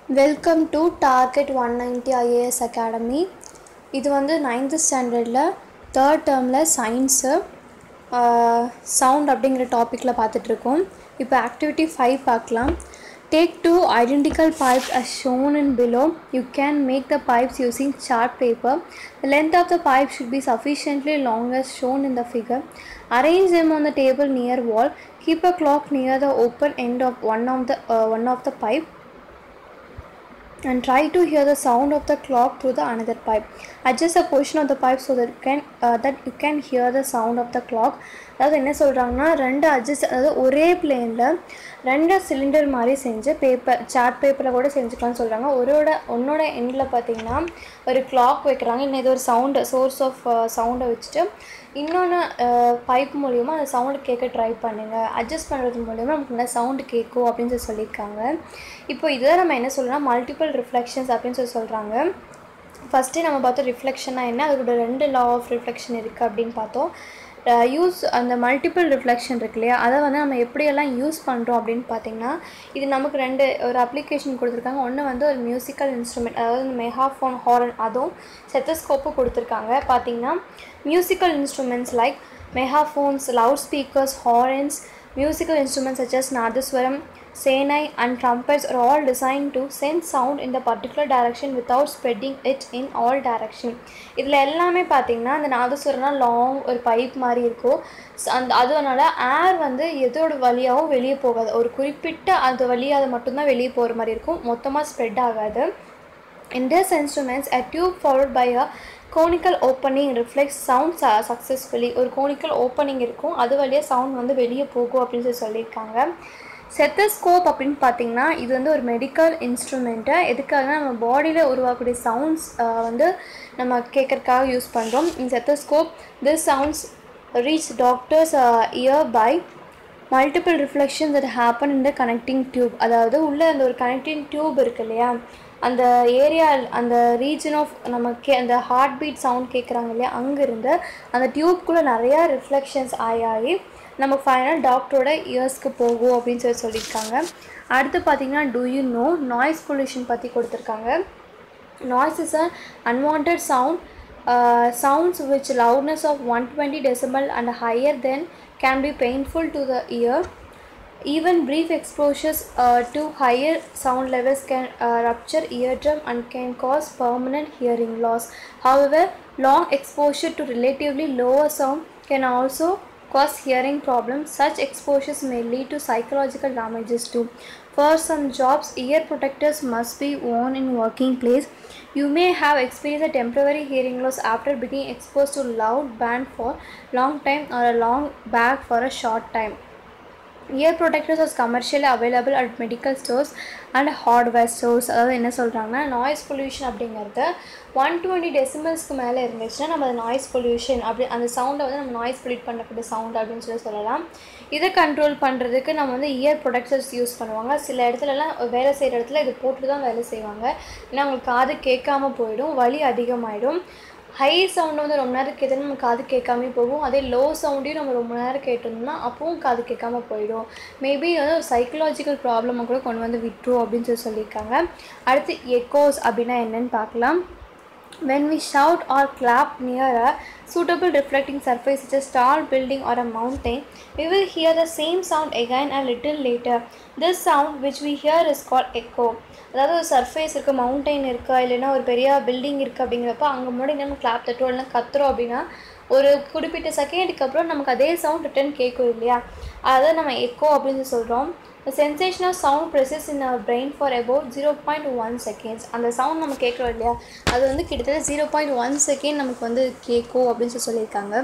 Welcome to target one ninety IAS academy இது வந்து ninth ஸ்டாண்டர்டில் தேர்ட் டேர்மில் சயின்ஸு சவுண்ட் அப்படிங்கிற டாப்பிக்கில் பார்த்துட்ருக்கோம் இப்போ ஆக்டிவிட்டி ஃபைவ் பார்க்கலாம் take two identical pipes as shown in below you can make the pipes using chart paper the length of the pipe should be sufficiently long as shown in the figure arrange them on the table near wall keep a clock near the open end of one of the uh, one of the pipe and try to hear the sound of the clock through the another pipe. Adjust a portion of the pipe so that you can uh, that you can hear the sound of the clock. அதாவது என்ன சொல்கிறாங்கன்னா ரெண்டு adjust அதாவது ஒரே பிளேனில் ரெண்டு cylinder மாதிரி செஞ்சு பேப்பர் சார்ட் பேப்பரில் கூட செஞ்சுக்கலாம்னு சொல்கிறாங்க ஒரோட ஒன்னோட எண்டில் பார்த்தீங்கன்னா ஒரு கிளாக் வைக்கிறாங்க இன்னும் இது ஒரு சவுண்டு சோர்ஸ் ஆஃப் சவுண்டை வச்சுட்டு இன்னொன்று பைப் மூலிமா அந்த சவுண்டு கேட்க ட்ரை பண்ணுங்கள் அட்ஜஸ்ட் பண்ணுறது மூலிமா நமக்கு நல்லா சவுண்டு கேட்கும் அப்படின்னு சொல்லி சொல்லியிருக்காங்க இப்போ இதுதான் நம்ம என்ன சொல்லலாம் மல்டிபிள் ரிஃப்ளெக்ஷன்ஸ் அப்படின்னு சொல்லி சொல்கிறாங்க ஃபஸ்ட்டு நம்ம பார்த்தோம் ரிஃப்ளெக்ஷன்னா என்ன அதோட ரெண்டு லா ஆஃப் ரிஃப்ளெக்ஷன் இருக்குது அப்படின்னு பார்த்தோம் யூஸ் அந்த மல்டிபிள் ரிஃப்ளெக்ஷன் இருக்கு இல்லையா அதை வந்து நம்ம எப்படியெல்லாம் யூஸ் பண்ணுறோம் அப்படின்னு பார்த்தீங்கன்னா இது நமக்கு ரெண்டு ஒரு அப்ளிகேஷன் கொடுத்துருக்காங்க ஒன்று வந்து ஒரு மியூசிக்கல் இன்ஸ்ட்ருமெண்ட் அதாவது மெகாஃபோன் ஹாரன் அதுவும் செத்தஸ்கோப்பும் கொடுத்துருக்காங்க பார்த்தீங்கன்னா musical instruments like megaphones loud speakers horns musical instruments such as nadaswaram shehnai and trumpets are all designed to send sound in the particular direction without spreading it in all direction இதில் எல்லாமே பார்த்தீங்கன்னா அந்த நாதஸ்வரம்னா long ஒரு pipe மாதிரி இருக்கும் So, அந்த அதனால ஏர் வந்து எதோட வழியாகவும் வெளியே போகாது ஒரு குறிப்பிட்ட அது வழியாக அது மட்டும்தான் வெளியே போகிற மாதிரி இருக்கும் மொத்தமாக ஸ்ப்ரெட் ஆகாது In this instruments, a tube followed by a conical opening reflects sound su- successfully. ஒரு conical opening இருக்கும் அது வழியாக சவுண்ட் வந்து வெளியே போகும் அப்படின்னு சொல்லி சொல்லியிருக்காங்க செத்தஸ்கோப் அப்படின்னு பார்த்தீங்கன்னா இது வந்து ஒரு மெடிக்கல் இன்ஸ்ட்ருமெண்ட்டு எதுக்காகனா நம்ம பாடியில் உருவாக்கக்கூடிய சவுண்ட்ஸ் வந்து நம்ம கேட்கறதுக்காக யூஸ் பண்ணுறோம் இந்த stethoscope this sounds reach doctor's ear by multiple reflection that happen in the connecting tube அதாவது உள்ளே அந்த ஒரு கனெக்டிங் டியூப் இருக்கு இல்லையா அந்த ஏரியா அந்த ரீஜன் ஆஃப் நம்ம கே அந்த ஹார்ட் பீட் சவுண்ட் கேட்குறாங்க இல்லையா அங்கேருந்து அந்த டியூப்குள்ளே நிறையா ரிஃப்ளெக்ஷன்ஸ் ஆகி ஆகி நம்ம ஃபைனல் டாக்டரோட இயர்ஸ்க்கு போகும் அப்படின்னு சொல்லி சொல்லியிருக்காங்க அடுத்து பார்த்தீங்கன்னா do you know noise pollution பற்றி கொடுத்துருக்காங்க noise is an unwanted sound uh, sounds which loudness of 120 decibel and higher than can be painful to the ear even brief exposures uh, to higher sound levels can uh, rupture eardrum and can cause permanent hearing loss however long exposure to relatively lower sound can also cause hearing problems such exposures may lead to psychological damages too for some jobs, ear protectors must be worn in working place. You may have experienced a temporary hearing loss after being exposed to loud band for long time or a long bag for a short time. Ear protectors are commercially available at medical stores and hardware stores அதாவது என்ன சொல்கிறாங்கன்னா noise pollution அப்படிங்கிறது one twenty டெசிமல்ஸ்க்கு மேலே இருந்துச்சுன்னா நம்ம அது noise pollution அப்படி அந்த சவுண்டை வந்து நம்ம நாய்ஸ் பொல்யூட் பண்ணக்கூடிய சவுண்ட் அப்படின்னு சொல்லி சொல்லலாம் இதை கண்ட்ரோல் பண்ணுறதுக்கு நம்ம வந்து இயர் ப்ரொடக்டர்ஸ் யூஸ் பண்ணுவாங்க சில இடத்துலலாம் வேலை செய்கிற இடத்துல இது போட்டு தான் வேலை செய்வாங்க ஏன்னா அவங்களுக்கு காது கேட்காம போயிடும் வலி அதிகமாகிடும் ஹை சவுண்ட் வந்து ரொம்ப நேரம் கேட்டோம்னா நம்ம காது கேட்காம போகும் அதே லோ சவுண்டையும் நம்ம ரொம்ப நேரம் கேட்டோம்னா அப்பவும் காது கேட்காம போயிடும் மேபி வந்து ஒரு சைக்கலாஜிக்கல் ப்ராப்ளமை கூட கொண்டு வந்து விட்டுரும் அப்படின்னு சொல்லி சொல்லியிருக்காங்க அடுத்து எக்கோஸ் அப்படின்னா என்னன்னு பார்க்கலாம் When we shout or clap near a suitable reflecting surface such as tall building or a mountain, we will hear the same sound again a little later. This sound which we hear is called echo. அதாவது ஒரு surface இருக்குது mountain இருக்கா இல்லைன்னா ஒரு பெரிய building இருக்குது அப்படிங்கிறப்ப அங்கே முன்னாடி நம்ம கிளாப் தட்டுறோம் இல்லைன்னா கத்துறோம் அப்படின்னா ஒரு குறிப்பிட்ட செகண்டுக்கு அப்புறம் நமக்கு அதே சவுண்ட் ரிட்டன் கேட்கும் இல்லையா அதை நம்ம எக்கோ அப்படின்னு சொல்கிறோம் The sensation of sound persists in our brain for about zero point one seconds அந்த சவுண்ட் நம்ம கேட்குறோம் இல்லையா அது வந்து கிட்டத்தட்ட ஜீரோ பாயிண்ட் ஒன் செகண்ட் நமக்கு வந்து கேட்கும் அப்படின்னு சொல்லி சொல்லியிருக்காங்க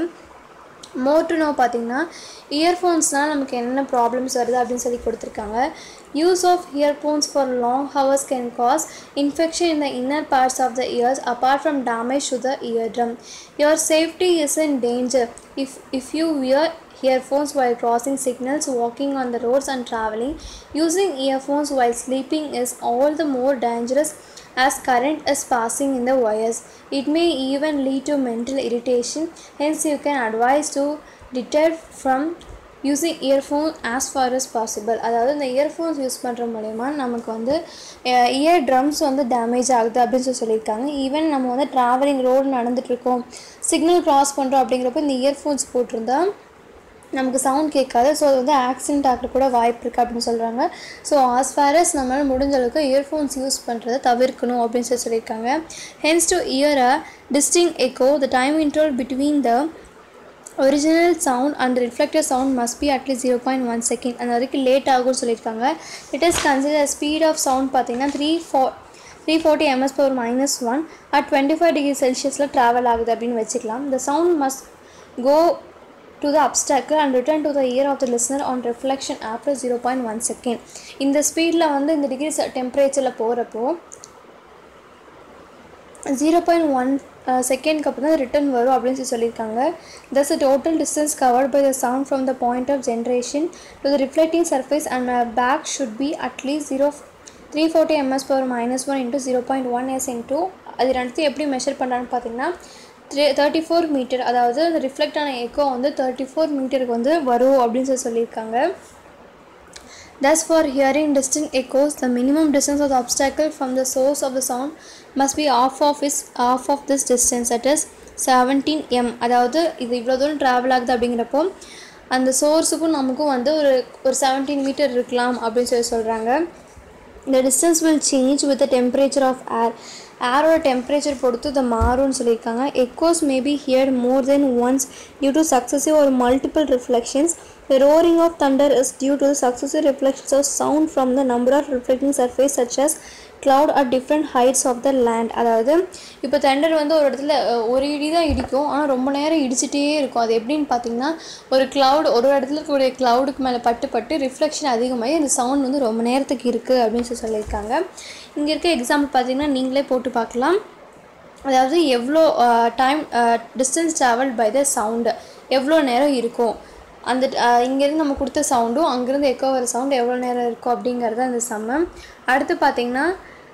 மோர் டு நோ பார்த்தீங்கன்னா இயர்ஃபோன்ஸ்னால் நமக்கு என்ன ப்ராப்ளம்ஸ் வருது அப்படின்னு சொல்லி கொடுத்துருக்காங்க use of earphones for long hours can cause infection in the inner parts of the ears apart from damage to the eardrum your safety is in danger if if you wear earphones while crossing signals, walking on the roads, and traveling. Using earphones while sleeping is all the more dangerous as current is passing in the wires. It may even lead to mental irritation, hence, you can advise to deter from using earphone as far as possible அதாவது இந்த earphones use பண்ணுற மூலயமா நமக்கு வந்து year drums வந்து damage ஆகுது அப்படின்னு சொல்லி சொல்லியிருக்காங்க ஈவன் நம்ம வந்து ட்ராவலிங் ரோடு நடந்துகிட்ருக்கோம் சிக்னல் க்ராஸ் பண்ணுறோம் அப்படிங்கிறப்ப இந்த இயர்ஃபோன்ஸ் போட்டிருந்தா நமக்கு சவுண்ட் கேட்காது ஸோ அது வந்து ஆக்சிடென்ட் ஆக கூட வாய்ப்பு இருக்குது அப்படின்னு சொல்கிறாங்க ஸோ ஆஸ் ஃபார் as நம்மளால் முடிஞ்ச அளவுக்கு இயர்ஃபோன்ஸ் யூஸ் பண்ணுறதை தவிர்க்கணும் அப்படின்னு சொல்லி சொல்லியிருக்காங்க hence to ear a distinct echo the time interval between the original sound and reflector sound must be at least zero point one second அந்த வரைக்கும் லேட் ஆகும்னு சொல்லியிருக்காங்க it is consider speed of sound பார்த்தீங்கன்னா three four three forty MS power minus one at twenty five degree செல்சியஸில் travel ஆகுது அப்படின்னு வச்சுக்கலாம் the sound must go to the obstacle and return to the ear of the listener on reflection after zero point one second இந்த ஸ்பீடில் வந்து இந்த degree டெம்பரேச்சரில் போகிறப்போ ஜீரோ பாயிண்ட் ஒன் செகண்ட்க்கு அப்புறம் தான் ரிட்டர்ன் வரும் அப்படின்னு சொல்லி சொல்லியிருக்காங்க thus total distance covered by the sound from the point of generation to the reflecting surface and back should be at least zero three forty MS power minus one into zero point one S into அது ரெண்டுத்தையும் எப்படி measure பண்ணுறான்னு பார்த்தீங்கன்னா three thirty four metre அதாவது அந்த reflect ஆன echo வந்து thirty four மீட்டருக்கு வந்து வரும் அப்படின்னு சொல்லி சொல்லியிருக்காங்க Thus, for hearing distinct echoes, the minimum distance of the obstacle from the source of the sound must be half of its half of this distance, that is 17 m. அதாவது இது இவ்வளோ தூரம் ட்ராவல் ஆகுது அப்படிங்கிறப்போ அந்த சோர்ஸுக்கும் நமக்கும் வந்து ஒரு ஒரு செவன்டீன் மீட்டர் இருக்கலாம் அப்படின்னு சொல்லி சொல்கிறாங்க the distance will change with the temperature of air ஏரோட டெம்பரேச்சர் பொறுத்து இதை மாறும்னு சொல்லியிருக்காங்க echoes may be heard more than once due to successive ஒரு multiple reflections The roaring of thunder is due to the successive reflections of sound from the number of reflecting surface such as cloud at different heights of the land அதாவது இப்போ Thunder வந்து ஒரு இடத்துல அஹ், ஒரு இடி தான் இடிக்கும் ஆனால் ரொம்ப நேரம் இடிச்சிட்டே இருக்கும் அது எப்படின்னு பார்த்தீங்கன்னா ஒரு cloud ஒரு இடத்துல இருக்கக்கூடிய க்ளவுடுக்கு மேலே பட்டு பட்டு ரிஃப்ளெக்ஷன் அதிகமாகி அந்த சவுண்ட் வந்து ரொம்ப நேரத்துக்கு இருக்குது அப்படின்னு சொல்லி சொல்லியிருக்காங்க இங்கே இருக்க எக்ஸாம்பிள் பார்த்தீங்கன்னா நீங்களே போட்டு பார்க்கலாம் அதாவது எவ்வளோ time distance travel by the sound எவ்வளோ நேரம் இருக்கும் அந்த அஹ், இங்கேருந்து நம்ம கொடுத்த சவுண்டும் அங்கேருந்து எக்கோ வர சவுண்ட் எவ்வளோ நேரம் இருக்கும் அப்படிங்கிறது அந்த சம்மம் அடுத்து பார்த்தீங்கன்னா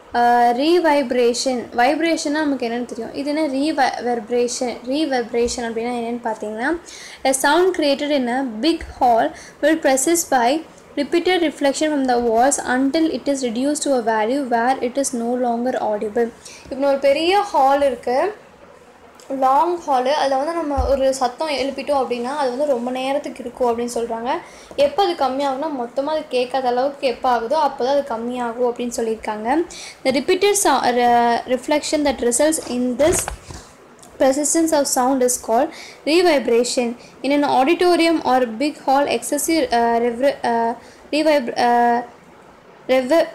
ரீவைப்ரேஷன் வைப்ரேஷன்னா நமக்கு என்னென்னு தெரியும் இது என்ன ரீவைப்ரேஷன் ரீவைப்ரேஷன் அப்படின்னா என்னென்னு பார்த்தீங்கன்னா a sound created in a big hall will persist by repeated reflection from the walls until it is reduced to a value where it is no longer audible இப்போ ஒரு பெரிய ஹால் இருக்குது லாங் ஹாலு அதில் வந்து நம்ம ஒரு சத்தம் எழுப்பிட்டோம் அப்படின்னா அது வந்து ரொம்ப நேரத்துக்கு இருக்கும் அப்படின்னு சொல்கிறாங்க எப்போ அது கம்மியாகும்னா மொத்தமாக அது கேட்காத அளவுக்கு எப்போ ஆகுதோ அப்போ தான் அது கம்மியாகும் அப்படின்னு சொல்லியிருக்காங்க the repeated sou- re- reflection that results in this persistence of sound is called revibration. In an auditorium or big hall, excessive uh, rever- uh, revib- uh, rever-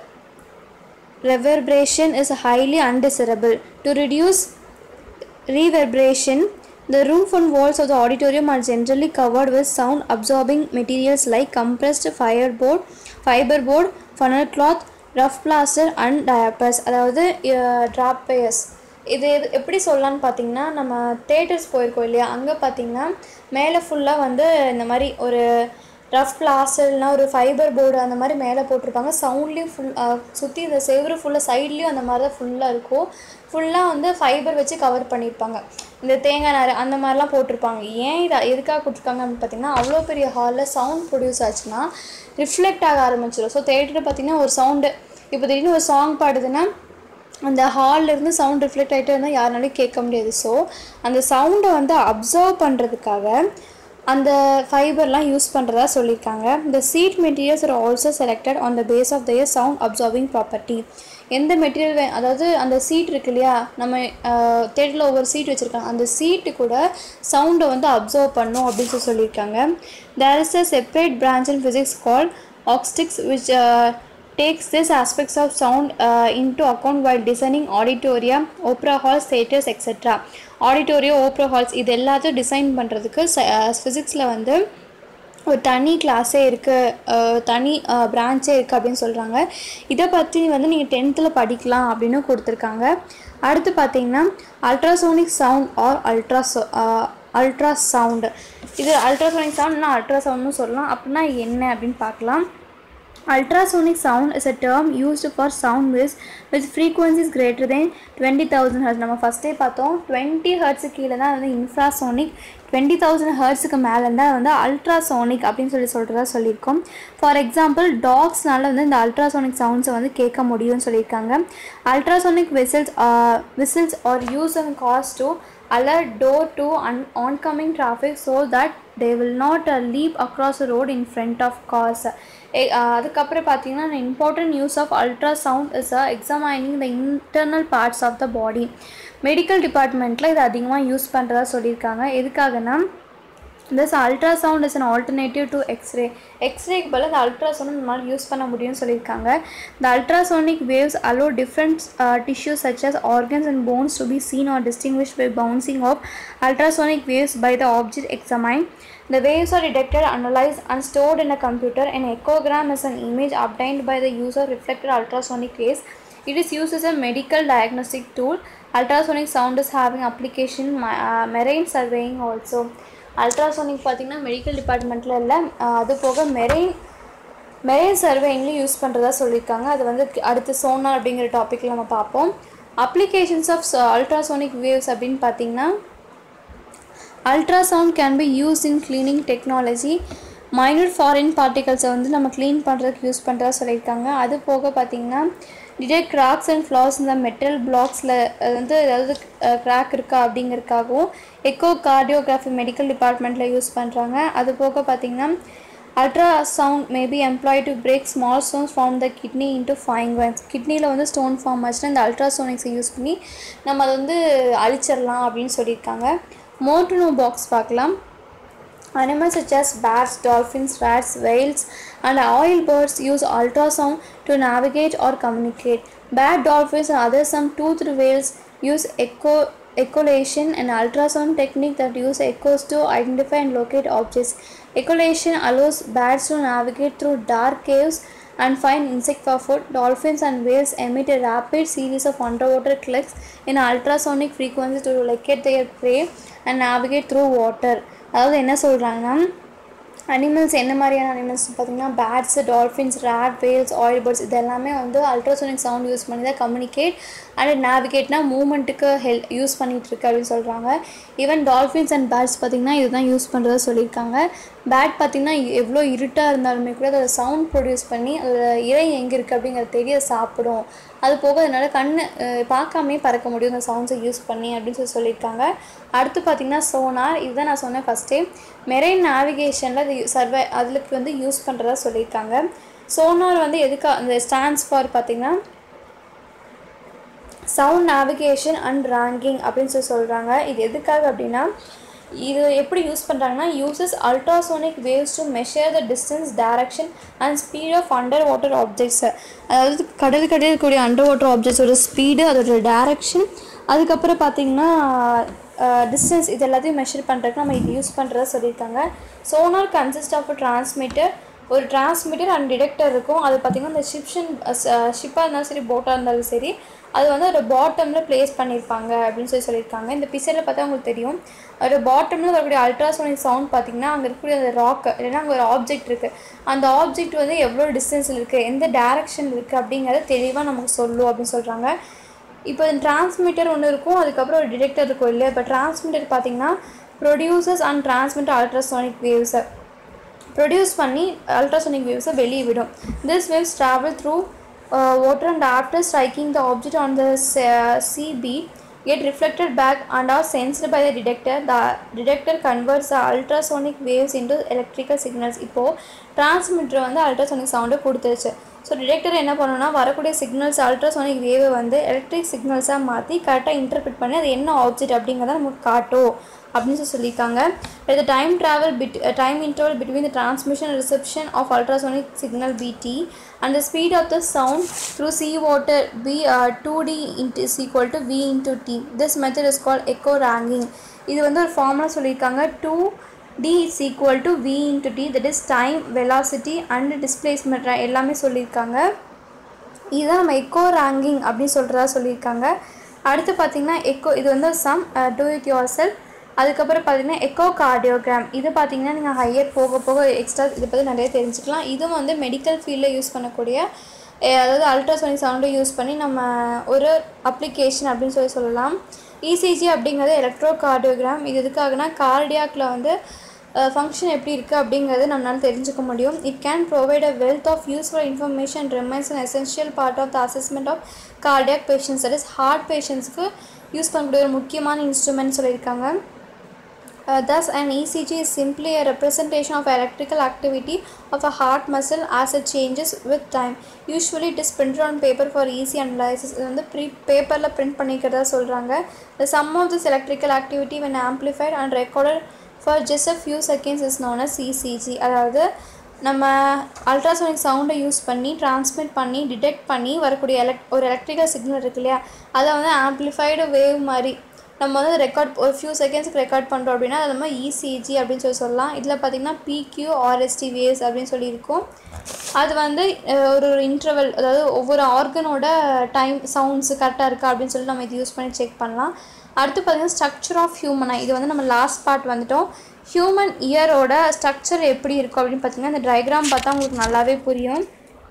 reverberation is highly undesirable. To reduce reverberation, the roof and walls of the auditorium are generally covered with sound absorbing materials like compressed fireboard, fiberboard, funnel cloth, rough plaster and diapers அதாவது ட்ராப்பேயர்ஸ் இது எது எப்படி சொல்லலான்னு பார்த்தீங்கன்னா நம்ம theatres போயிருக்கோம் இல்லையா அங்கே பார்த்தீங்கன்னா மேலே ஃபுல்லாக வந்து இந்த மாதிரி ஒரு ரஃப் பிளாஸ்டர் இல்லைனா ஒரு ஃபைபர் போர்டு அந்த மாதிரி மேலே போட்டிருப்பாங்க சவுண்ட்லேயும் ஃபுல் சுற்றி இந்த செவரு ஃபுல்லாக சைட்லேயும் அந்த மாதிரி தான் ஃபுல்லாக இருக்கும் ஃபுல்லாக வந்து ஃபைபர் வச்சு கவர் பண்ணியிருப்பாங்க இந்த தேங்காய் நார் அந்த மாதிரிலாம் போட்டிருப்பாங்க ஏன் இதை எதுக்காக கொடுத்துருக்காங்க அப்படின்னு பார்த்தீங்கன்னா அவ்வளோ பெரிய ஹாலில் சவுண்ட் ப்ரொடியூஸ் ஆச்சுன்னா ரிஃப்ளெக்ட் ஆக ஆரம்பிச்சிடும் ஸோ தேட்டரில் பார்த்தீங்கன்னா ஒரு சவுண்டு இப்போ திடீர்னு ஒரு சாங் பாடுதுன்னா அந்த ஹால்ல இருந்து சவுண்ட் ரிஃப்ளெக்ட் ஆகிட்டே இருந்தால் யாருனாலையும் கேட்க முடியாது ஸோ அந்த சவுண்டை வந்து அப்சர்வ் பண்ணுறதுக்காக அந்த ஃபைபர்லாம் யூஸ் பண்ணுறதா சொல்லியிருக்காங்க இந்த seat materials are also selected on the base of their sound absorbing property எந்த மெட்டீரியல் வே அதாவது அந்த சீட் இருக்கு இல்லையா நம்ம தேட்டரில் ஒவ்வொரு சீட் வச்சுருக்காங்க அந்த சீட்டு கூட சவுண்டை வந்து அப்சர்வ் பண்ணும் அப்படின்னு சொல்லி சொல்லியிருக்காங்க there is a separate branch in physics call acoustics which uh, takes this aspects of sound uh, into account while designing auditorium, opera halls, theatres, etc. auditorium, opera halls இது எல்லாத்தையும் டிசைன் பண்ணுறதுக்கு ஃபிசிக்ஸில் வந்து ஒரு தனி கிளாஸே இருக்குது தனி பிரான்ச்சே இருக்குது அப்படின்னு சொல்கிறாங்க இதை பற்றி வந்து நீங்கள் டென்த்தில் படிக்கலாம் அப்படின்னு கொடுத்துருக்காங்க அடுத்து பார்த்தீங்கன்னா அல்ட்ராசோனிக் சவுண்ட் ஆர் அல்ட்ராசோ அல்ட்ரா சவுண்டு இது அல்ட்ராசோனிக் சவுண்ட் இல்லைனா அல்ட்ரா சவுண்ட்னு சொல்லலாம் அப்படின்னா என்ன அப்படின்னு பார்க்கலாம் Ultrasonic sound is a term used for sound waves with frequencies greater than 20,000 hertz நம்ம ஃபஸ்ட்டே பார்த்தோம் டுவெண்ட்டி ஹர்ட்ஸு கீழே தான் வந்து இன்ஃப்ராசோனிக் டுவெண்ட்டி தௌசண்ட் ஹர்ட்ஸுக்கு மேலே இருந்தால் வந்து அல்ட்ராசோனிக் அப்படின்னு சொல்லி சொல்கிறதா சொல்லியிருக்கோம் ஃபார் எக்ஸாம்பிள் டாக்ஸ்னால வந்து இந்த அல்ட்ராசோனிக் சவுண்ட்ஸை வந்து கேட்க முடியும்னு சொல்லியிருக்காங்க ultrasonic whistles whistles are use and cause to alert door to un- oncoming traffic so that they will not uh, leap across the road in front of cars எ- uh அதுக்கப்புறம் பார்த்தீங்கன்னா important use of ultrasound is examining the internal parts of the body medical டிபார்ட்மெண்ட்டில் இது அதிகமாக use பண்ணுறதா சொல்லியிருக்காங்க எதுக்காகனா this ultrasound is an alternative to x-ray x-rayக்கு பதிலா இந்த ultrasound இந்த மாதிரி யூஸ் பண்ண முடியும்னு சொல்லியிருக்காங்க the ultrasonic waves allow different uh, tissues such as organs and bones to be seen or distinguished by bouncing of ultrasonic waves by the object examined the waves are detected analyzed and stored in a computer an echogram is an image obtained by the use of reflected ultrasonic rays it is used as a medical diagnostic tool ultrasonic sound is having application ma- uh, marine surveying also ultrasonic பார்த்தீங்கன்னா medical டிபார்ட்மெண்ட்டில் இல்லை அஹ் அது போக மெரெயின் மெரெயின் சர்வேயிங்லேயும் use பண்ணுறதா சொல்லியிருக்காங்க அது வந்து அடுத்து சோனார் அப்படிங்கிற டாப்பிக்கில் நம்ம பார்ப்போம் அப்ளிகேஷன்ஸ் ஆஃப் அல்ட்ராசோனிக் வேவ்ஸ் அப்படின்னு பார்த்தீங்கன்னா ultrasound can be use in cleaning technology minute foreign பார்ட்டிகல்ஸை வந்து நம்ம க்ளீன் பண்ணுறதுக்கு யூஸ் பண்ணுறதா சொல்லியிருக்காங்க அது போக பார்த்தீங்கன்னா டிடெக்ட் கிராக்ஸ் அண்ட் ஃப்ளாஸ் இந்த மெட்டல் பிளாக்ஸில் வந்து ஏதாவது கிராக் இருக்கா அப்படிங்கிறதுக்காகவும் எக்கோ கார்டியோகிராஃபி மெடிக்கல் டிபார்ட்மெண்ட்டில் யூஸ் பண்ணுறாங்க அது போக பார்த்தீங்கன்னா ultrasound may be employ to break small stones from the kidney into fine vines கிட்னியில் வந்து ஸ்டோன் ஃபார்ம் ஆச்சுன்னா இந்த அல்ட்ராசோனிக்ஸை யூஸ் பண்ணி நம்ம அதை வந்து அழிச்சிடலாம் அப்படின்னு சொல்லியிருக்காங்க மோட்டனோ பாக்ஸ் பார்க்கலாம் Animals such as bats, dolphins, rats, whales, and oil birds use ultrasound to navigate or communicate. Bat, dolphins, and other some toothed whales use echo echolation and ultrasound technique that use echoes to identify and locate objects. Echolation allows bats to navigate through dark caves and find insect for food. Dolphins and whales emit a rapid series of underwater clicks in ultrasonic frequency to locate their prey and navigate through water. அதாவது என்ன சொல்கிறாங்கன்னா animals என்ன மாதிரியான animals பார்த்தீங்கன்னா bats dolphins rat whales oil birds இது எல்லாமே வந்து ultrasonic sound use பண்ணி தான் கம்யூனிகேட் அண்ட் நேவிகேட்னா மூமெண்ட்டுக்கு ஹெல் யூஸ் பண்ணிகிட்டு இருக்கு அப்படின்னு சொல்கிறாங்க ஈவன் டால்ஃபின்ஸ் அண்ட் பேட்ஸ் பார்த்திங்கன்னா இதுதான் யூஸ் பண்ணுறதா சொல்லியிருக்காங்க பேட் பார்த்திங்கன்னா எவ்வளோ இருட்டாக இருந்தாலுமே கூட அதோட சவுண்ட் ப்ரொடியூஸ் பண்ணி அதோட இறை எங்கே இருக்குது அப்படிங்கிறது தெரிய சாப்பிடும் அது போக அதனால் கண் பார்க்காமே பறக்க முடியும் இந்த சவுண்ட்ஸை யூஸ் பண்ணி அப்படின்னு சொல்லி சொல்லியிருக்காங்க அடுத்து பார்த்திங்கன்னா சோனார் இதுதான் நான் சொன்னேன் ஃபஸ்ட்டே மெரைன் நேவிகேஷனில் அது சர்வே அதுக்கு வந்து யூஸ் பண்ணுறதா சொல்லியிருக்காங்க சோனார் வந்து எதுக்கா அந்த ஸ்டாண்ட்ஸ் ஃபார் பார்த்திங்கன்னா சவுண்ட் நேவிகேஷன் அண்ட் ரேங்கிங் அப்படின்னு சொல்லி சொல்கிறாங்க இது எதுக்காக அப்படின்னா இது எப்படி யூஸ் பண்ணுறாங்கன்னா uses ultrasonic waves to measure the distance direction and speed of underwater objects அதாவது கடல் கடல் இருக்கக்கூடிய அண்டர் வாட்டர் ஆப்ஜெக்ட்ஸோட ஸ்பீடு அதோட டைரக்ஷன் அதுக்கப்புறம் பார்த்திங்கன்னா டிஸ்டன்ஸ் இது எல்லாத்தையும் மெஷர் பண்ணுறதுக்கு நம்ம இது யூஸ் பண்ணுறதா சொல்லியிருக்காங்க சோனார் கன்சிஸ்ட் ஆஃப் டிரான்ஸ்மிட்டர் ஒரு டிரான்ஸ்மிட்டர் அண்ட் டிடெக்டர் இருக்கும் அது பார்த்திங்கன்னா இந்த ஷிப்ஷன் ஷிப்பாக இருந்தாலும் சரி போட்டாக இருந்தாலும் சரி அது வந்து ஒரு பாட்டமில் ப்ளேஸ் பண்ணியிருப்பாங்க அப்படின்னு சொல்லி சொல்லியிருக்காங்க இந்த பிக்சரில் பார்த்தா உங்களுக்கு தெரியும் ஒரு பாட்டமில் வரக்கூடிய அல்ட்ராசோனிக் சவுண்ட் பார்த்திங்கன்னா அங்கே இருக்கக்கூடிய அந்த ராக் இல்லைன்னா அங்கே ஒரு ஆப்ஜெக்ட் இருக்குது அந்த ஆப்ஜெக்ட் வந்து எவ்வளோ டிஸ்டன்ஸில் இருக்குது எந்த டேரக்ஷன் இருக்குது அப்படிங்கிறத தெளிவாக நமக்கு சொல்லும் அப்படின்னு சொல்கிறாங்க இப்போ டிரான்ஸ்மிட்டர் ஒன்று இருக்கும் அதுக்கப்புறம் ஒரு டிடெக்டர் இருக்கும் இல்லையா இப்போ டிரான்ஸ்மிட்டர் பார்த்திங்கன்னா ப்ரொடியூசர்ஸ் அண்ட் டிரான்ஸ்மிட்டர் அல்ட்ராசோனிக் வேவ்ஸை ப்ரொடியூஸ் பண்ணி அல்ட்ராசோனிக் வேவ்ஸை வெளியே விடும் this waves travel through water and after striking the object on the uh, sea beat get reflected back and are sensed by the detector the detector converts the ultrasonic waves into electrical signals இப்போது transmitter வந்து ultrasonic சவுண்டை கொடுத்துருச்சு so detector என்ன பண்ணணும்னா வரக்கூடிய signals ultrasonic வேவை வந்து electric சிக்னல்ஸாக மாற்றி கரெக்டாக இன்டர்பிரட் பண்ணி அது என்ன ஆப்ஜெக்ட் அப்படிங்கிறத நமக்கு காட்டும் அப்படின்னு சொல்லி சொல்லியிருக்காங்க the time travel bit uh, time interval between the transmission and reception of ultrasonic signal bt and the speed of the sound through sea water b uh, 2d into is equal to v into t this method is called echo ranking இது வந்து ஒரு formula சொல்லியிருக்காங்க two d is equal to v into t that is time velocity and displacement எல்லாமே சொல்லியிருக்காங்க இதுதான் நம்ம echo ranking அப்படின்னு சொல்கிறதா சொல்லியிருக்காங்க அடுத்து பார்த்திங்கன்னா எக்கோ இது வந்து சம் டூ இட் யுவர் செல் அதுக்கப்புறம் பார்த்தீங்கன்னா எக்கோ கார்டியோகிராம் இது பார்த்தீங்கன்னா நீங்கள் ஹையர் போக போக எக்ஸ்ட்ரா இதை பற்றி நிறைய தெரிஞ்சுக்கலாம் இதுவும் வந்து மெடிக்கல் ஃபீல்டில் யூஸ் பண்ணக்கூடிய அஹ் அதாவது அல்ட்ராசோனிக் சவுண்டை யூஸ் பண்ணி நம்ம ஒரு அப்ளிகேஷன் அப்படின்னு சொல்லி சொல்லலாம் இசிஜி அப்படிங்கிறது எலக்ட்ரோ கார்டியோகிராம் இது எதுக்காகனா கார்டியாக்கில் வந்து ஃபங்க்ஷன் எப்படி இருக்குது அப்படிங்கிறது நம்மளால் தெரிஞ்சுக்க முடியும் it can provide a wealth of useful information remains an essential part of the assessment of cardiac patients that is heart பேஷண்ட்ஸ்க்கு யூஸ் பண்ணக்கூடிய ஒரு முக்கியமான இன்ஸ்ட்ருமெண்ட் சொல்லியிருக்காங்க Uh, thus, an ECG is simply a representation of electrical activity of a heart muscle as it changes with time. Usually, it is printed on paper for easy analysis. இது வந்து pre பேப்பரில் print பண்ணிக்கிறதா சொல்கிறாங்க The sum of this electrical activity when amplified and recorded for just a few seconds is known as ECG. அதாவது நம்ம ultrasonic சவுண்டை use பண்ணி transmit பண்ணி detect பண்ணி வரக்கூடிய எலக்ட் ஒரு எலக்ட்ரிக்கல் சிக்னல் இருக்கு இல்லையா அதை வந்து ஆம்ப்ளிஃபைடு வேவ் மாதிரி நம்ம வந்து ரெக்கார்ட் ஒரு ஃபியூ செகண்ட்ஸ்க்கு ரெக்கார்ட் பண்ணுறோம் அப்படின்னா அது நம்ம இசிஜி அப்படின்னு சொல்லி சொல்லலாம் இதில் பார்த்திங்கன்னா பிக்யூ ஆர்எஸ்டி வேவ்ஸ் அப்படின்னு சொல்லி இருக்கும் அது வந்து அஹ், ஒரு ஒரு இன்டர்வல் அதாவது ஒவ்வொரு ஆர்கனோட டைம் சவுண்ட்ஸ் கரெக்டாக இருக்கா அப்படின்னு சொல்லி நம்ம இது யூஸ் பண்ணி செக் பண்ணலாம் அடுத்து பார்த்திங்கன்னா ஸ்ட்ரக்சர் ஆஃப் ஹியூமனை இது வந்து நம்ம லாஸ்ட் பார்ட் வந்துட்டோம் ஹியூமன் இயரோட ஸ்ட்ரக்சர் எப்படி இருக்கும் அப்படின்னு பார்த்தீங்கன்னா இந்த டயக்ராம் பார்த்தா உங்களுக்கு நல்லாவே புரியும்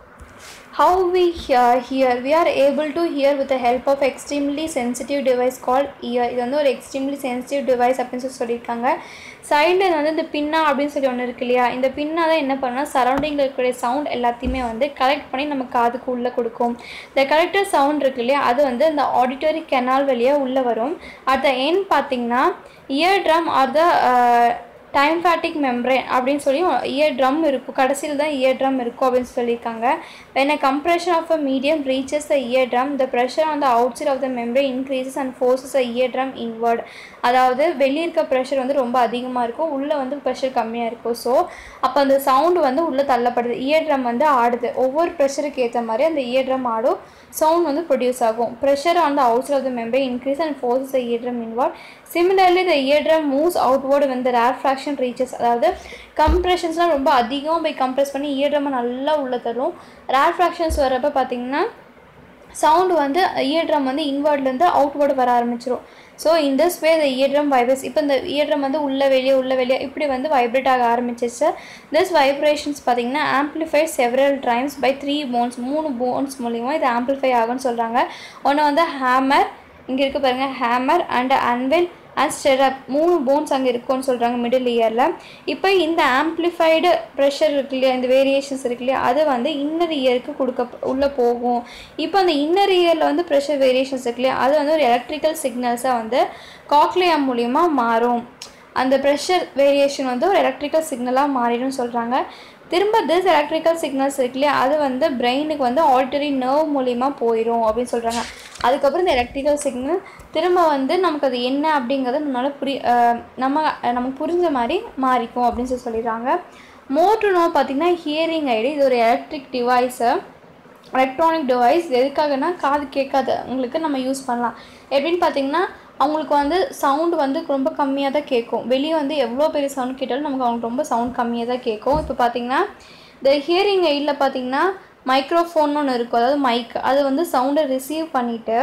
how we hear hear we are able to hear with the help of extremely sensitive device called ear இது வந்து ஒரு extremely sensitive device அப்படின்னு சொல்லி சொல்லியிருக்காங்க சைடில் வந்து இந்த பின்னா அப்படின்னு சொல்லி ஒன்று இருக்கு இல்லையா இந்த பின்னா தான் என்ன பண்ணால் சரௌண்டிங்கில் இருக்கக்கூடிய சவுண்ட் எல்லாத்தையுமே வந்து கலெக்ட் பண்ணி நம்ம காதுக்கு உள்ளே கொடுக்கும் இந்த கலெக்டர் சவுண்ட் இருக்கு இல்லையா அது வந்து இந்த ஆடிட்டரி கெனால் வழியாக உள்ளே வரும் அட் த எண்ட் பார்த்தீங்கன்னா eardrum or the tympanic membrane அப்படின்னு சொல்லி இயர் ட்ரம் இருக்கும் கடைசியில் தான் இயர் ட்ரம் இருக்கும் அப்படின்னு சொல்லியிருக்காங்க when a compression of a medium reaches the eardrum the pressure on the outside of the membrane increases and forces the eardrum inward அதாவது வெளியே இருக்க ப்ரெஷர் வந்து ரொம்ப அதிகமாக இருக்கும் உள்ளே வந்து ப்ரெஷர் கம்மியாக இருக்கும் ஸோ அப்போ அந்த சவுண்டு வந்து உள்ளே தள்ளப்படுது இயர்ட்ரம் வந்து ஆடுது ஒவ்வொரு ப்ரெஷருக்கு ஏற்ற மாதிரி அந்த இயர்ட்ரம் ஆடும் சவுண்ட் வந்து ப்ரொடியூஸ் ஆகும் pressure on the outside of the member increase and forces the eardrum inward similarly the eardrum moves outward when the rare fraction reaches அதாவது கம்ப்ரெஷன்ஸ்லாம் ரொம்ப அதிகமாக போய் கம்ப்ரெஸ் பண்ணி இயர்ட்ரமை நல்லா உள்ளே தரும் ரேர் ஃப்ராக்ஷன்ஸ் வரப்போ பார்த்தீங்கன்னா சவுண்டு வந்து இயர்ட்ரம் வந்து இன்வர்ட்லேருந்து அவுட்வர்டு வர ஆரம்பிச்சிரும் so in this way the eardrum vibrates இப்போ இந்த eardrum வந்து உள்ள வெளியே உள்ள வெளியே இப்படி வந்து வைப்ரேட் ஆக ஆரம்பிச்சிச்சு திஸ் வைப்ரேஷன்ஸ் பார்த்தீங்கன்னா amplify several times by three bones மூணு போன்ஸ் மூலிமா இது ஆம்ப்ளிஃபை ஆகும்னு சொல்கிறாங்க ஒன்று வந்து ஹேமர் இங்கே இருக்கு பாருங்க hammer and anvil and stirrup மூணு போன்ஸ் அங்கே இருக்கும்னு சொல்கிறாங்க மிடில் இயரில் இப்போ இந்த ஆம்ப்ளிஃபைடு ப்ரெஷர் இருக்கு இல்லையா இந்த வேரியேஷன்ஸ் இருக்கு இல்லையா அது வந்து இன்னர் இயருக்கு கொடுக்க உள்ளே போகும் இப்போ அந்த இன்னர் இயரில் வந்து ப்ரெஷர் வேரியேஷன்ஸ் இருக்கு இல்லையா அது வந்து ஒரு எலக்ட்ரிக்கல் சிக்னல்ஸாக வந்து காக்லியா மூலிமா மாறும் அந்த ப்ரெஷர் வேரியேஷன் வந்து ஒரு எலக்ட்ரிக்கல் சிக்னலாக மாறிடும்னு சொல்கிறாங்க திரும்ப திஸ் எலக்ட்ரிக்கல் சிக்னல்ஸ் இருக்கு இல்லையா அது வந்து பிரெயினுக்கு வந்து ஆல்ரெடி நர்வ் மூலிமா போயிடும் அப்படின்னு சொல்கிறாங்க அதுக்கப்புறம் இந்த எலக்ட்ரிக்கல் சிக்னல் திரும்ப வந்து நமக்கு அது என்ன அப்படிங்கிறத நம்மளால் புரி அஹ் நம்ம நமக்கு புரிஞ்ச மாதிரி மாறிக்கும் அப்படின்னு சொல்லி சொல்லிடுறாங்க மோட்ரு நோ பார்த்திங்கன்னா ஹியரிங் ஐடி இது ஒரு எலக்ட்ரிக் டிவைஸை எலக்ட்ரானிக் டிவைஸ் எதுக்காகனா காது கேட்காத உங்களுக்கு நம்ம யூஸ் பண்ணலாம் எப்படின்னு பார்த்தீங்கன்னா அவங்களுக்கு வந்து சவுண்டு வந்து ரொம்ப கம்மியாக தான் கேட்கும் வெளியே வந்து எவ்வளோ பெரிய சவுண்ட் கேட்டாலும் நமக்கு அவங்களுக்கு ரொம்ப சவுண்ட் கம்மியாக தான் கேட்கும் இப்போ பார்த்தீங்கன்னா இந்த ஹியரிங் எய்டில் பார்த்தீங்கன்னா மைக்ரோஃபோன் ஒன்று இருக்கும் அதாவது மைக் அது வந்து சவுண்டை ரிசீவ் பண்ணிவிட்டு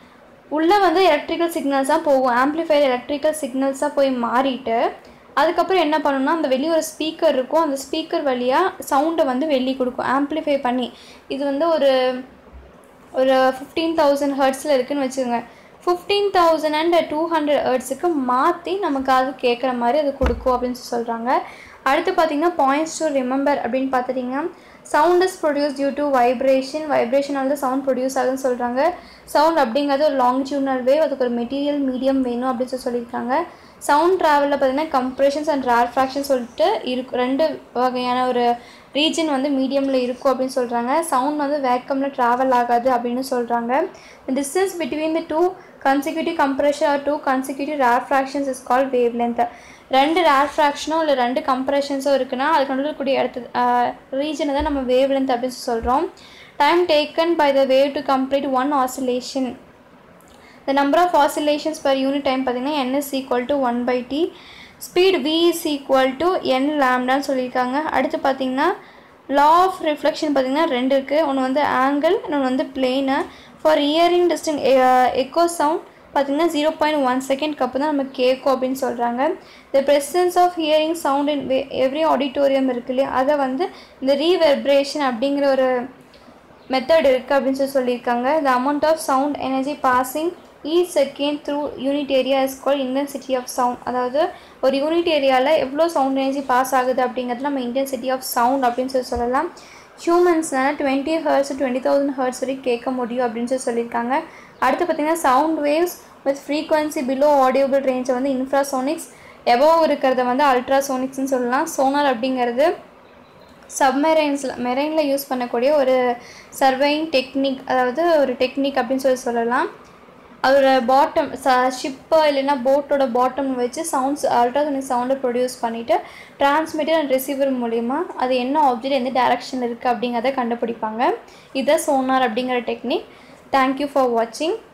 உள்ளே வந்து எலக்ட்ரிக்கல் சிக்னல்ஸாக போகும் ஆம்ப்ளிஃபையர் எலக்ட்ரிக்கல் சிக்னல்ஸாக போய் மாறிட்டு அதுக்கப்புறம் என்ன பண்ணணும்னா அந்த வெளியே ஒரு ஸ்பீக்கர் இருக்கும் அந்த ஸ்பீக்கர் வழியாக சவுண்டை வந்து வெளியே கொடுக்கும் ஆம்ப்ளிஃபை பண்ணி இது வந்து ஒரு ஒரு ஃபிஃப்டீன் தௌசண்ட் ஹர்ட்ஸில் இருக்குன்னு வச்சுக்கோங்க fifteen thousand and two hundred ஹர்ட்ஸுக்கு மாற்றி நமக்கு அது கேட்குற மாதிரி அது கொடுக்கும் அப்படின்னு சொல்லி சொல்கிறாங்க அடுத்து பார்த்தீங்கன்னா பாயிண்ட்ஸ் டு ரிமெம்பர் அப்படின்னு பார்த்துட்டிங்கன்னா sound is produce due to vibration வைப்ரேஷனால் தான் சவுண்ட் ப்ரொடியூஸ் ஆகுதுன்னு சொல்கிறாங்க சவுண்ட் அப்படிங்கிறது ஒரு லாங்கிடியூனல் வேவ் அதுக்கு ஒரு மெட்டீரியல் மீடியம் வேணும் அப்படின்னு சொல்லி சொல்லியிருக்காங்க சவுண்ட் ட்ராவலில் பார்த்தீங்கன்னா கம்ப்ரெஷன்ஸ் அண்ட் ரேர் ஃப்ராக்ஷன் சொல்லிட்டு இருக்கு ரெண்டு வகையான ஒரு ரீஜன் வந்து மீடியமில் இருக்கும் அப்படின்னு சொல்கிறாங்க சவுண்ட் வந்து வேக்கமில் ட்ராவல் ஆகாது அப்படின்னு சொல்கிறாங்க distance between the two consecutive compression or two consecutive rarefactions is call wavelength ரெண்டு ரேர் ஃப்ராக்ஷனோ இல்லை ரெண்டு கம்ப்ரெஷன்ஸோ இருக்குன்னா அதுக்கு நடுவில் இருக்கக்கூடிய இடத்து ரீஜனை தான் நம்ம வேவ் லென்த் அப்படின்னு சொல்லி சொல்கிறோம் time taken by the wave to complete one oscillation the number of oscillations per unit time பார்த்தீங்கன்னா n is equal to one by T speed v is equal to n லாம்டான்னு சொல்லியிருக்காங்க அடுத்து பார்த்தீங்கன்னா law of reflection பார்த்தீங்கன்னா ரெண்டு இருக்குது ஒன்று வந்து ஆங்கிள் இன்னொன்று வந்து plane for hearing distinct echo sound பார்த்திங்கன்னா ஜீரோ பாயிண்ட் ஒன் செகண்ட்க்கு அப்புறம் தான் நம்ம கேட்கும் அப்படின்னு சொல்கிறாங்க the presence of hearing sound in every auditorium இருக்கு இல்லையா அதை வந்து இந்த ரீவெர்ப்ரேஷன் அப்படிங்கிற ஒரு மெத்தட் இருக்குது அப்படின்னு சொல்லி சொல்லியிருக்காங்க the amount of sound energy passing each second through unit area is call intensity of sound அதாவது ஒரு யூனிட் ஏரியாவில் எவ்வளோ சவுண்ட் எனர்ஜி பாஸ் ஆகுது அப்படிங்கிறது நம்ம இன்டென்சிட்டி ஆஃப் சவுண்ட் அப்படின்னு சொல்லி சொல்லலாம் ஹியூமன்ஸ்னால twenty hertz twenty thousand hertz வரைக்கும் கேட்க முடியும் அப்படின்னு சொல்லி சொல்லியிருக்காங்க அடுத்து பார்த்திங்கன்னா sound waves with frequency below audible ரேஞ்சை வந்து இன்ஃப்ராசோனிக்ஸ் எபோவ் இருக்கிறத வந்து அல்ட்ராசோனிக்ஸ்னு சொல்லலாம் சோனார் அப்படிங்கிறது சப்மெரைன்ஸில் மெரைனில் யூஸ் பண்ணக்கூடிய ஒரு சர்வைங் டெக்னிக் அதாவது ஒரு டெக்னிக் அப்படின்னு சொல்லி சொல்லலாம் அதோட பாட்டம் ச ஷிப்போ இல்லைன்னா போட்டோட பாட்டம் வச்சு சவுண்ட்ஸ் அல்ட்ராசோனிக் சவுண்டை ப்ரொடியூஸ் பண்ணிவிட்டு டிரான்ஸ்மிட்டர் அண்ட் ரிசீவர் மூலிமா அது என்ன ஆப்ஜெக்ட் எந்த டேரக்ஷன் இருக்குது அப்படிங்கிறத கண்டுபிடிப்பாங்க இதை சோனார் அப்படிங்கிற டெக்னிக் தேங்க்யூ ஃபார் வாட்சிங்